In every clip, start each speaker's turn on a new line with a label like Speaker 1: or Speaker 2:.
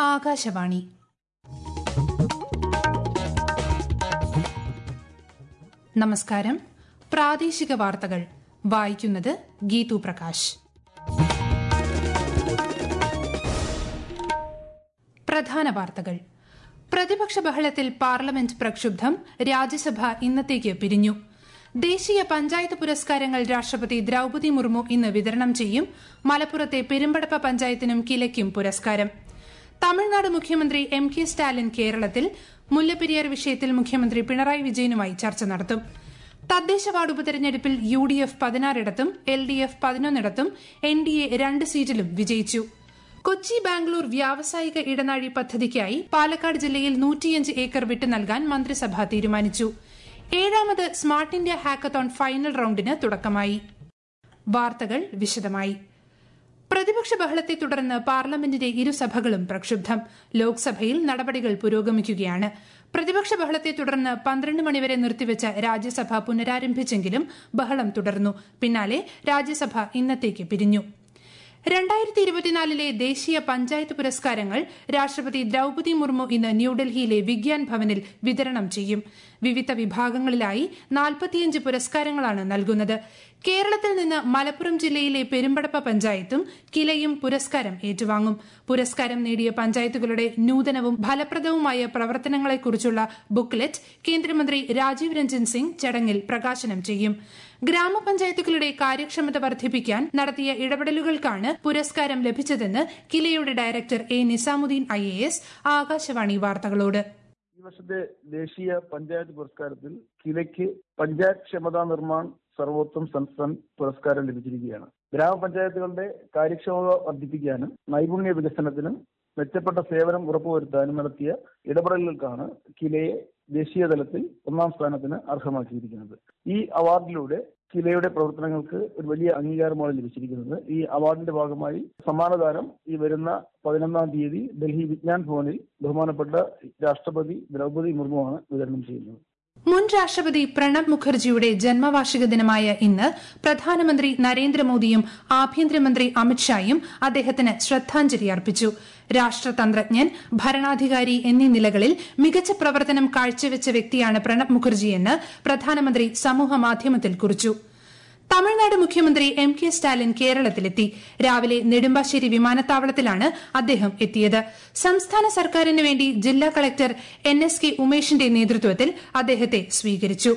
Speaker 1: ആകാശവാണി നമസ്കാരം പ്രാദേശിക വാർത്തകൾ വായിക്കുന്നത് ഗീതു പ്രകാശ് പ്രധാന വാർത്തകൾ പ്രതിപക്ഷ ബഹളത്തിൽ പാർലമെന്റ് പ്രക്ഷുബ്ധം രാജ്യസഭ ഇന്നത്തേക്ക് പിരിഞ്ഞു ദേശീയ പഞ്ചായത്ത് പുരസ്കാരങ്ങൾ രാഷ്ട്രപതി ദ്രൌപതി മുർമു ഇന്ന് വിതരണം ചെയ്യും മലപ്പുറത്തെ പെരുമ്പടപ്പ പഞ്ചായത്തിനും കിലയ്ക്കും പുരസ്കാരം തമിഴ്നാട് മുഖ്യമന്ത്രി എം കെ സ്റ്റാലിൻ കേരളത്തിൽ മുല്ലപ്പെരിയാർ വിഷയത്തിൽ മുഖ്യമന്ത്രി പിണറായി വിജയനുമായി ചർച്ച നടത്തും തദ്ദേശ വാർഡ് ഉപതെരഞ്ഞെടുപ്പിൽ യു ഡി എഫ് പതിനാറിടത്തും എൽ ഡി എഫ് പതിനൊന്നിടത്തും എൻ ഡി എ രണ്ട് സീറ്റിലും വിജയിച്ചു കൊച്ചി ബാംഗ്ലൂർ വ്യാവസായിക ഇടനാഴി പദ്ധതിക്കായി പാലക്കാട് ജില്ലയിൽ നൂറ്റിയഞ്ച് ഏക്കർ വിട്ടു നൽകാൻ മന്ത്രിസഭ തീരുമാനിച്ചു ഏഴാമത് സ്മാർട്ട് ഇന്ത്യ ഹാക്കത്തോൺ ഫൈനൽ റൌണ്ടിന് തുടക്കമായി വാർത്തകൾ വിശദമായി പ്രതിപക്ഷ ബഹളത്തെ തുടർന്ന് പാർലമെന്റിന്റെ ഇരുസഭകളും പ്രക്ഷുബ്ധം ലോക്സഭയിൽ നടപടികൾ പുരോഗമിക്കുകയാണ് പ്രതിപക്ഷ ബഹളത്തെ തുടർന്ന് പന്ത്രണ്ട് മണിവരെ നിർത്തിവെച്ച രാജ്യസഭ പുനരാരംഭിച്ചെങ്കിലും ബഹളം തുടർന്നു പിന്നാലെ രാജ്യസഭ ഇന്നത്തേക്ക് പിരിഞ്ഞു രണ്ടായിരത്തി ഇരുപത്തിനാലിലെ ദേശീയ പഞ്ചായത്ത് പുരസ്കാരങ്ങൾ രാഷ്ട്രപതി ദ്രൌപതി മുർമു ഇന്ന് ന്യൂഡൽഹിയിലെ വിഗ്യാൻ ഭവനിൽ വിതരണം ചെയ്യും വിവിധ വിഭാഗങ്ങളിലായി നാൽപ്പത്തിയഞ്ച് പുരസ്കാരങ്ങളാണ് നൽകുന്നത് കേരളത്തിൽ നിന്ന് മലപ്പുറം ജില്ലയിലെ പെരുമ്പടപ്പ പഞ്ചായത്തും കിലയും പുരസ്കാരം ഏറ്റുവാങ്ങും പുരസ്കാരം നേടിയ പഞ്ചായത്തുകളുടെ നൂതനവും ഫലപ്രദവുമായ പ്രവർത്തനങ്ങളെക്കുറിച്ചുള്ള ബുക്ക്ലെറ്റ് കേന്ദ്രമന്ത്രി രാജീവ് രഞ്ജൻ സിംഗ് ചടങ്ങിൽ പ്രകാശനം ചെയ്യും ഗ്രാമപഞ്ചായത്തുകളുടെ കാര്യക്ഷമത വർദ്ധിപ്പിക്കാൻ നടത്തിയ ഇടപെടലുകൾക്കാണ് പുരസ്കാരം ലഭിച്ചതെന്ന് കിലയുടെ director A Nizamuddin I A S Akashvani വാർത്തകളോട്
Speaker 2: ഈ വർഷത്തെ ദേശീയ പഞ്ചായത്ത് പുരസ്കാരത്തിൽ കിലയ്ക്ക് പഞ്ചായത്ത് ക്ഷമതാ നിർമ്മാൺ സർവോത്തം സംസ്ഥാൻ പുരസ്കാരം ലഭിച്ചിരിക്കുകയാണ് ഗ്രാമപഞ്ചായത്തുകളുടെ കാര്യക്ഷമത വർദ്ധിപ്പിക്കാനും നൈപുണ്യ വികസനത്തിനും മെച്ചപ്പെട്ട സേവനം ഉറപ്പുവരുത്താനും നടത്തിയ ഇടപെടലുകൾക്കാണ് കിലയെ ദേശീയ തലത്തിൽ ഒന്നാം സ്ഥാനത്തിന് അർഹമാക്കിയിരിക്കുന്നത് ഈ അവാർഡിലൂടെ കിലയുടെ പ്രവർത്തനങ്ങൾക്ക് ഒരു വലിയ അംഗീകാരമാണ് ലഭിച്ചിരിക്കുന്നത് ഈ അവാർഡിന്റെ ഭാഗമായി സമ്മാനദാനം ഈ വരുന്ന പതിനൊന്നാം തീയതി ഡൽഹി വിജ്ഞാൻ ഭവനിൽ ബഹുമാനപ്പെട്ട രാഷ്ട്രപതി ദ്രൗപതി മുർമുവാണ് വിതരണം ചെയ്യുന്നത്
Speaker 1: മുൻ രാഷ്ട്രപതി പ്രണബ് മുഖർജിയുടെ ജന്മവാർഷിക ദിനമായ ഇന്ന് പ്രധാനമന്ത്രി നരേന്ദ്രമോദിയും ആഭ്യന്തരമന്ത്രി അമിത്ഷായും അദ്ദേഹത്തിന് ശ്രദ്ധാഞ്ജലി അർപ്പിച്ചു രാഷ്ട്രതന്ത്രജ്ഞൻ ഭരണാധികാരി എന്നീ നിലകളിൽ മികച്ച പ്രവർത്തനം കാഴ്ചവെച്ച വ്യക്തിയാണ് പ്രണബ് മുഖർജിയെന്ന് പ്രധാനമന്ത്രി സമൂഹമാധ്യമത്തിൽ കുറിച്ചു തമിഴ്നാട് മുഖ്യമന്ത്രി എം കെ സ്റ്റാലിൻ കേരളത്തിലെത്തി രാവിലെ നെടുമ്പാശ്ശേരി വിമാനത്താവളത്തിലാണ് അദ്ദേഹം എത്തിയത് സംസ്ഥാന സർക്കാരിന് വേണ്ടി ജില്ലാ കളക്ടർ എൻ എസ് കെ ഉമേഷിന്റെ നേതൃത്വത്തിൽ അദ്ദേഹത്തെ സ്വീകരിച്ചു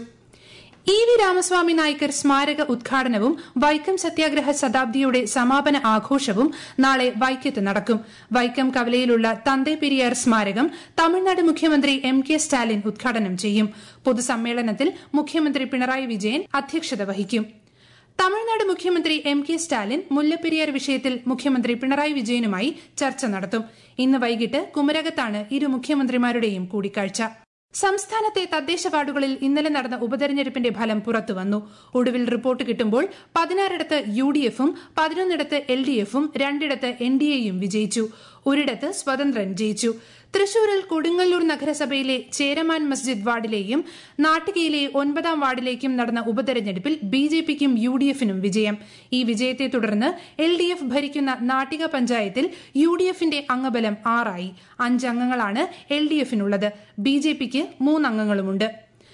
Speaker 1: ഇ വി രാമസ്വാമി നായ്ക്കർ സ്മാരക ഉദ്ഘാടനവും വൈക്കം സത്യാഗ്രഹ ശതാബ്ദിയുടെ സമാപന ആഘോഷവും നാളെ വൈക്കത്ത് നടക്കും വൈക്കം കവലയിലുള്ള തന്തേ പെരിയാർ സ്മാരകം തമിഴ്നാട് മുഖ്യമന്ത്രി എം കെ സ്റ്റാലിൻ ഉദ്ഘാടനം ചെയ്യും പൊതുസമ്മേളനത്തിൽ മുഖ്യമന്ത്രി പിണറായി വിജയൻ അധ്യക്ഷത വഹിക്കും തമിഴ്നാട് മുഖ്യമന്ത്രി എം കെ സ്റ്റാലിൻ മുല്ലപ്പെരിയാർ വിഷയത്തിൽ മുഖ്യമന്ത്രി പിണറായി വിജയനുമായി ചർച്ച നടത്തും ഇന്ന് വൈകിട്ട് കുമരകത്താണ് ഇരു മുഖ്യമന്ത്രിമാരുടെയും കൂടിക്കാഴ്ച സംസ്ഥാനത്തെ തദ്ദേശ വാർഡുകളിൽ ഇന്നലെ നടന്ന ഉപതെരഞ്ഞെടുപ്പിന്റെ ഫലം പുറത്തുവന്നു ഒടുവിൽ റിപ്പോർട്ട് കിട്ടുമ്പോൾ പതിനാറിടത്ത് യു ഡി എഫും പതിനൊന്നിടത്ത് എൽ ഡി എഫും രണ്ടിടത്ത് എൻ ഡി എയും വിജയിച്ചു ഒരിടത്ത് സ്വതന്ത്രൻ ജയിച്ചു തൃശൂരിൽ കൊടുങ്ങല്ലൂർ നഗരസഭയിലെ ചേരമാൻ മസ്ജിദ് വാർഡിലെയും നാട്ടികയിലെ ഒൻപതാം വാർഡിലേക്കും നടന്ന ഉപതെരഞ്ഞെടുപ്പിൽ ബി ജെ പിക്കും യു ഡി എഫിനും വിജയം ഈ വിജയത്തെ തുടർന്ന് എൽ ഡി എഫ് ഭരിക്കുന്ന നാട്ടിക പഞ്ചായത്തിൽ യു ഡി എഫിന്റെ അംഗബലം ആറായി അഞ്ചംഗങ്ങളാണ് എൽ ഡി എഫിനുള്ളത് ബി ജെ പിക്ക് മൂന്നംഗങ്ങളുമുണ്ട്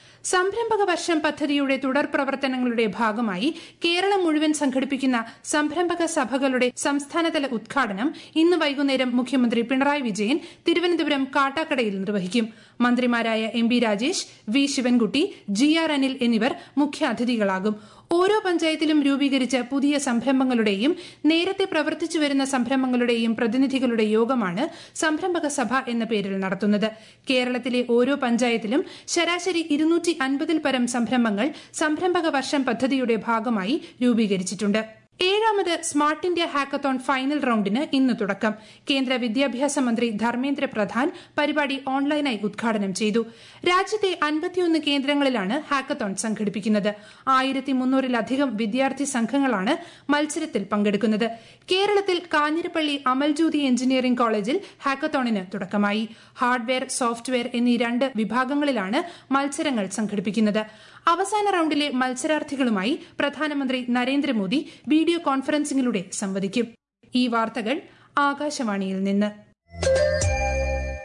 Speaker 1: സംരംഭക വർഷം പദ്ധതിയുടെ തുടർ പ്രവർത്തനങ്ങളുടെ ഭാഗമായി കേരളം മുഴുവൻ സംഘടിപ്പിക്കുന്ന സംരംഭക സഭകളുടെ സംസ്ഥാനതല ഉദ്ഘാടനം ഇന്ന് വൈകുന്നേരം മുഖ്യമന്ത്രി പിണറായി വിജയൻ തിരുവനന്തപുരം കാട്ടാക്കടയിൽ നിർവഹിക്കും മന്ത്രിമാരായ M B Rajesh V Sivankutty G R Anil എന്നിവർ മുഖ്യാതിഥികളാകും ഓരോ പഞ്ചായത്തിലും രൂപീകരിച്ച പുതിയ സംരംഭങ്ങളുടെയും നേരത്തെ പ്രവർത്തിച്ചു വരുന്ന സംരംഭങ്ങളുടെയും പ്രതിനിധികളുടെ യോഗമാണ് സംരംഭക സഭ എന്ന പേരിൽ നടത്തുന്നത് കേരളത്തിലെ ഓരോ പഞ്ചായത്തിലും ശരാശരി ഇരുന്നൂറ്റി അൻപതിൽ പരം സംരംഭങ്ങൾ സംരംഭക വർഷം പദ്ധതിയുടെ ഭാഗമായി രൂപീകരിച്ചിട്ടുണ്ട് ഏഴാമത് സ്മാർട്ട് ഇന്ത്യ ഹാക്കത്തോൺ ഫൈനൽ റൌണ്ടിന് ഇന്ന് തുടക്കം കേന്ദ്ര വിദ്യാഭ്യാസ മന്ത്രി ധർമ്മേന്ദ്ര പ്രധാൻ പരിപാടി ഓൺലൈനായി ഉദ്ഘാടനം ചെയ്തു രാജ്യത്തെ അൻപത്തിയൊന്ന് കേന്ദ്രങ്ങളിലാണ് ഹാക്കത്തോൺ സംഘടിപ്പിക്കുന്നത് ആയിരത്തി മുന്നൂറിലധികം വിദ്യാർത്ഥി സംഘങ്ങളാണ് മത്സരത്തിൽ പങ്കെടുക്കുന്നത് കേരളത്തിൽ കാഞ്ഞിരപ്പള്ളി അമൽജ്യോതി എഞ്ചിനീയറിംഗ് കോളേജിൽ ഹാക്കത്തോണിന് തുടക്കമായി ഹാർഡ്വെയർ സോഫ്റ്റ്വെയർ എന്നീ രണ്ട് വിഭാഗങ്ങളിലാണ് മത്സരങ്ങൾ സംഘടിപ്പിക്കുന്നത് അവസാന റൌണ്ടിലെ മത്സരാർത്ഥികളുമായി പ്രധാനമന്ത്രി നരേന്ദ്രമോദി വീഡിയോ കോൺഫറൻസിംഗിലൂടെ സംവദിക്കും ഈ വാർത്തകൾ ആകാശവാണിയിൽ നിന്ന്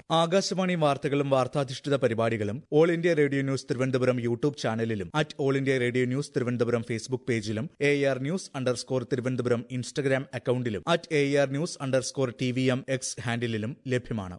Speaker 3: ആകാശവാണി വാർത്തകളും വാർത്താധിഷ്ഠിത പരിപാടികളും All India Radio News Thiruvananthapuram YouTube ചാനലിലും at All India Radio News Thiruvananthapuram Facebook പേജിലും A R news underscore Thiruvananthapuram Instagram അക്കൌണ്ടിലും at A R news underscore T V M X ഹാൻഡിലും ലഭ്യമാണ്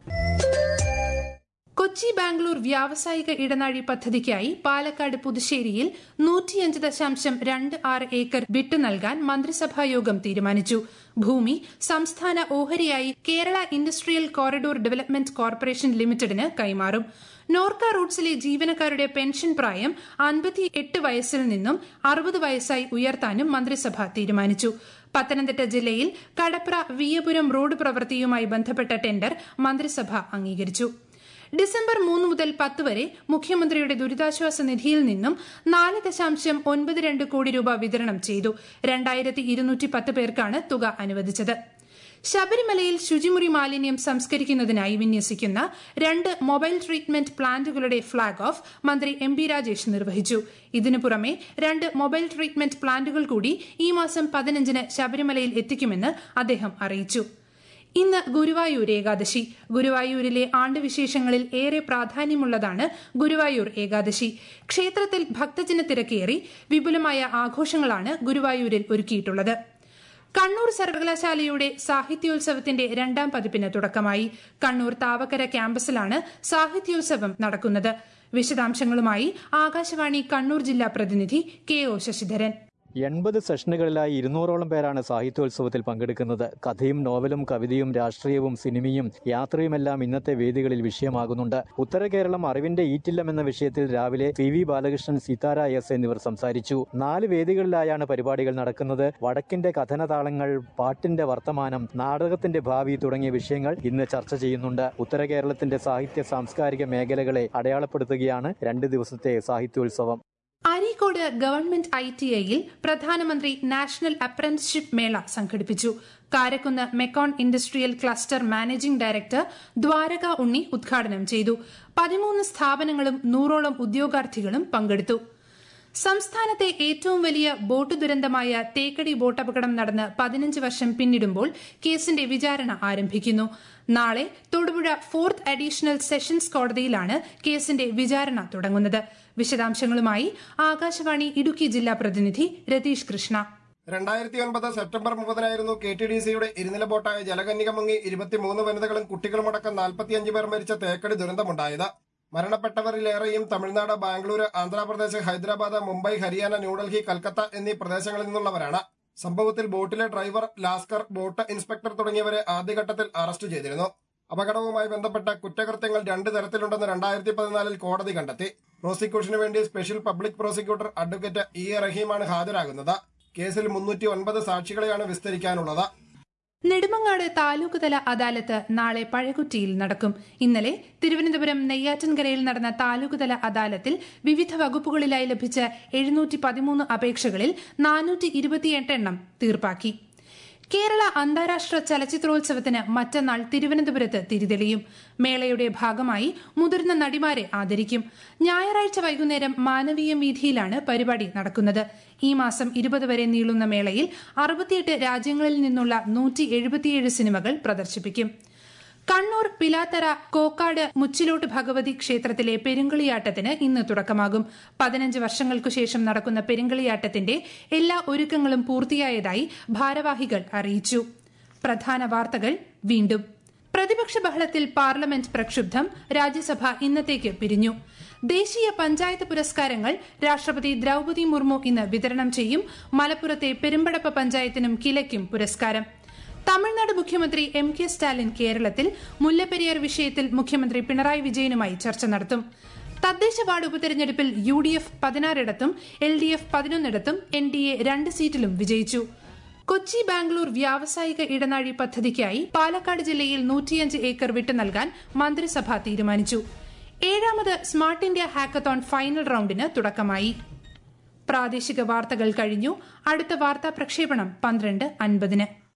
Speaker 1: കൊച്ചി ബാംഗ്ലൂർ വ്യാവസായിക ഇടനാഴി പദ്ധതിക്കായി പാലക്കാട് പുതുശ്ശേരിയിൽ നൂറ്റിയഞ്ച് ദശാംശം രണ്ട് ആറ് ഏക്കർ വിട്ടു നൽകാൻ മന്ത്രിസഭാ യോഗം തീരുമാനിച്ചു ഭൂമി സംസ്ഥാന ഓഹരിയായി Kerala industrial corridor development corporation ലിമിറ്റഡിന് കൈമാറും നോർക്ക റൂട്ട്സിലെ ജീവനക്കാരുടെ പെൻഷൻ പ്രായം അൻപത്തി എട്ട് വയസ്സിൽ നിന്നും അറുപത് വയസ്സായി ഉയർത്താനും മന്ത്രിസഭ തീരുമാനിച്ചു പത്തനംതിട്ട ജില്ലയിൽ കടപ്ര വിയപുരം റോഡ് പ്രവൃത്തിയുമായി ബന്ധപ്പെട്ട ടെൻഡർ മന്ത്രിസഭ അംഗീകരിച്ചു ഡിസംബർ മൂന്ന് മുതൽ പത്ത് വരെ മുഖ്യമന്ത്രിയുടെ ദുരിതാശ്വാസ നിധിയിൽ നിന്നും നാല് ദശാംശം ഒൻപത് രണ്ട് കോടി രൂപ വിതരണം ചെയ്തു രണ്ടായിരത്തി ഇരുന്നൂറ്റി പത്ത് പേർക്കാണ് തുക അനുവദിച്ചത് ശബരിമലയിൽ ശുചിമുറി മാലിന്യം സംസ്കരിക്കുന്നതിനായി വിന്യസിക്കുന്ന രണ്ട് മൊബൈൽ ട്രീറ്റ്മെന്റ് പ്ലാന്റുകളുടെ ഫ്ളാഗ് ഓഫ് മന്ത്രി എം ബി രാജേഷ് നിർവഹിച്ചു ഇതിനു പുറമെ രണ്ട് മൊബൈൽ ട്രീറ്റ്മെന്റ് പ്ലാന്റുകൾ കൂടി ഈ മാസം പതിനഞ്ചിന് ശബരിമലയിൽ എത്തിക്കുമെന്ന് അദ്ദേഹം അറിയിച്ചു ഇന്ന് ഗുരുവായൂർ ഏകാദശി ഗുരുവായൂരിലെ ആണ്ടുവിശേഷങ്ങളിൽ ഏറെ പ്രാധാന്യമുള്ളതാണ് ഗുരുവായൂർ ഏകാദശി ക്ഷേത്രത്തിൽ ഭക്തജന തിരക്കേറി വിപുലമായ ആഘോഷങ്ങളാണ് ഗുരുവായൂരിൽ ഒരുക്കിയിട്ടുള്ളത് കണ്ണൂർ സർവകലാശാലയുടെ സാഹിത്യോത്സവത്തിന്റെ രണ്ടാം പതിപ്പിന് തുടക്കമായി കണ്ണൂർ താവക്കര ക്യാമ്പസിലാണ് സാഹിത്യോത്സവം നടക്കുന്നത് വിശദാംശങ്ങളുമായി ആകാശവാണി കണ്ണൂർ ജില്ലാ പ്രതിനിധി കെ ഒ ശശിധരൻ
Speaker 4: എൺപത് സെഷനുകളിലായി ഇരുന്നൂറോളം പേരാണ് സാഹിത്യോത്സവത്തിൽ പങ്കെടുക്കുന്നത് കഥയും നോവലും കവിതയും രാഷ്ട്രീയവും സിനിമയും യാത്രയുമെല്ലാം ഇന്നത്തെ വേദികളിൽ വിഷയമാകുന്നുണ്ട് ഉത്തര കേരളം അറിവിന്റെ ഈറ്റില്ലം എന്ന വിഷയത്തിൽ രാവിലെ P V Balakrishnan Seethara S എന്നിവർ സംസാരിച്ചു നാല് വേദികളിലായാണ് പരിപാടികൾ നടക്കുന്നത് വടക്കിന്റെ കഥനതാളങ്ങൾ പാട്ടിന്റെ വർത്തമാനം നാടകത്തിന്റെ ഭാവി തുടങ്ങിയ വിഷയങ്ങൾ ഇന്ന് ചർച്ച ചെയ്യുന്നുണ്ട് ഉത്തര കേരളത്തിന്റെ സാഹിത്യ സാംസ്കാരിക മേഖലകളെ അടയാളപ്പെടുത്തുകയാണ് രണ്ട് ദിവസത്തെ സാഹിത്യോത്സവം
Speaker 1: അരീക്കോട് ഗവൺമെന്റ് ഐ ടി ഐയിൽ പ്രധാനമന്ത്രി നാഷണൽ അപ്രന്റീസ്ഷിപ്പ് മേള സംഘടിപ്പിച്ചു Karakkunnu Mecon industrial cluster managing director Dwaraka Unni ഉദ്ഘാടനം ചെയ്തു പതിമൂന്ന് സ്ഥാപനങ്ങളും നൂറോളം ഉദ്യോഗാർത്ഥികളും പങ്കെടുത്തു സംസ്ഥാനത്തെ ഏറ്റവും വലിയ ബോട്ട് ദുരന്തമായ തേക്കടി ബോട്ടപകടം നടന്ന് പതിനഞ്ച് വർഷം പിന്നിടുമ്പോൾ കേസിന്റെ വിചാരണ ആരംഭിക്കുന്നു നാളെ തൊടുപുഴ ഫോർത്ത് അഡീഷണൽ സെഷൻസ് കോടതിയിലാണ് കേസിന്റെ വിചാരണ തുടങ്ങുന്നത് വിശദാംശങ്ങളുമായി ആകാശവാണി ഇടുക്കി ജില്ലാ പ്രതിനിധി രതീഷ് കൃഷ്ണ
Speaker 5: രണ്ടായിരത്തി ഒൻപത് സെപ്റ്റംബർ മുപ്പതിനായിരുന്നു കെ ടി ഡി സിയുടെ ഇരുനില ബോട്ടായ ജലകന്യക മുങ്ങി ഇരുപത്തിമൂന്ന് വനിതകളും കുട്ടികളുമടക്കം നാൽപ്പത്തിയഞ്ച് പേർ മരിച്ച തേക്കടി ദുരന്തമുണ്ടായത് മരണപ്പെട്ടവരിലേറെയും തമിഴ്നാട് ബാംഗ്ലൂര് ആന്ധ്രാപ്രദേശ് ഹൈദരാബാദ് മുംബൈ ഹരിയാന ന്യൂഡൽഹി കൽക്കത്ത എന്നീ പ്രദേശങ്ങളിൽ നിന്നുള്ളവരാണ് സംഭവത്തിൽ ബോട്ടിലെ ഡ്രൈവർ ലാസ്കർ ബോട്ട് ഇൻസ്പെക്ടർ തുടങ്ങിയവരെ ആദ്യഘട്ടത്തിൽ അറസ്റ്റ് ചെയ്തിരുന്നു അപകടവുമായി ബന്ധപ്പെട്ട കുറ്റകൃത്യങ്ങൾ രണ്ട് തരത്തിലുണ്ടെന്ന് രണ്ടായിരത്തി പതിനാലിൽ കോടതി കണ്ടെത്തി പ്രോസിക്യൂഷന് വേണ്ടി special public prosecutor advocate E A റഹീമാണ് ഹാജരാകുന്നത് കേസിൽ മുന്നൂറ്റി ഒൻപത് സാക്ഷികളെയാണ് വിസ്തരിക്കാനുള്ളത്
Speaker 1: നെടുമങ്ങാട് താലൂക്ക് തല അദാലത്ത് നാളെ പഴകുറ്റിയിൽ നടക്കും ഇന്നലെ തിരുവനന്തപുരം നെയ്യാറ്റിൻകരയിൽ നടന്ന താലൂക്ക് തല അദാലത്തിൽ വിവിധ വകുപ്പുകളിലായി ലഭിച്ച എഴുന്നൂറ്റി പതിമൂന്ന് അപേക്ഷകളിൽ നാനൂറ്റി ഇരുപത്തിയെട്ട് എണ്ണം തീർപ്പാക്കി കേരള അന്താരാഷ്ട്ര ചലച്ചിത്രോത്സവത്തിന് മറ്റന്നാൾ തിരുവനന്തപുരത്ത് തിരിതെളിയും മേളയുടെ ഭാഗമായി മുതിർന്ന നടിമാരെ ആദരിക്കും ഞായറാഴ്ച വൈകുന്നേരം മാനവീയം വീഥിയിലാണ് പരിപാടി നടക്കുന്നത് ഈ മാസം ഇരുപത് വരെ നീളുന്ന മേളയിൽ അറുപത്തിയെട്ട് രാജ്യങ്ങളിൽ നിന്നുള്ള നൂറ്റി എഴുപത്തിയേഴ് സിനിമകൾ പ്രദർശിപ്പിക്കും കണ്ണൂർ പിലാത്തറ കോക്കാട് മുച്ചിലോട്ട് ഭഗവതി ക്ഷേത്രത്തിലെ പെരുങ്കളിയാട്ടത്തിന് ഇന്ന് തുടക്കമാകും പതിനഞ്ച് വർഷങ്ങൾക്കു ശേഷം നടക്കുന്ന പെരുങ്കളിയാട്ടത്തിന്റെ എല്ലാ ഒരുക്കങ്ങളും പൂർത്തിയായതായി ഭാരവാഹികൾ അറിയിച്ചു പ്രധാന വാർത്തകൾ വീണ്ടും പ്രതിപക്ഷ ബഹളത്തിൽ പാർലമെന്റ് പ്രക്ഷുബ്ധം രാജ്യസഭ ഇന്നത്തേക്ക് പിരിഞ്ഞു ദേശീയ പഞ്ചായത്ത് പുരസ്കാരങ്ങൾ രാഷ്ട്രപതി ദ്രൌപതി മുർമു ഇന്ന് വിതരണം ചെയ്യും മലപ്പുറത്തെ പെരുമ്പടപ്പ പഞ്ചായത്തിനും കിലയ്ക്കും പുരസ്കാരം തമിഴ്നാട് മുഖ്യമന്ത്രി എം കെ സ്റ്റാലിൻ കേരളത്തിൽ മുല്ലപ്പെരിയാർ വിഷയത്തിൽ മുഖ്യമന്ത്രി പിണറായി വിജയനുമായി ചർച്ച നടത്തും തദ്ദേശ വാർഡ് ഉപതെരഞ്ഞെടുപ്പിൽ യു ഡി എഫ് പതിനാറിടത്തും എൽ ഡി എഫ് പതിനൊന്നിടത്തും എൻ ഡി എ രണ്ട് സീറ്റിലും വിജയിച്ചു കൊച്ചി ബാംഗ്ലൂർ വ്യാവസായിക ഇടനാഴി പദ്ധതിക്കായി പാലക്കാട് ജില്ലയിൽ നൂറ്റിയഞ്ച് ഏക്കർ വിട്ടു നൽകാൻ മന്ത്രിസഭ തീരുമാനിച്ചു ഏഴാമത് സ്മാർട്ട് ഇന്ത്യ ഹാക്കത്തോൺ ഫൈനൽ റൌണ്ടിന് തുടക്കമായി പ്രാദേശിക വാർത്തകൾ കഴിഞ്ഞു അടുത്ത വാർത്താ പ്രക്ഷേപണം പന്ത്രണ്ട് അൻപതിന്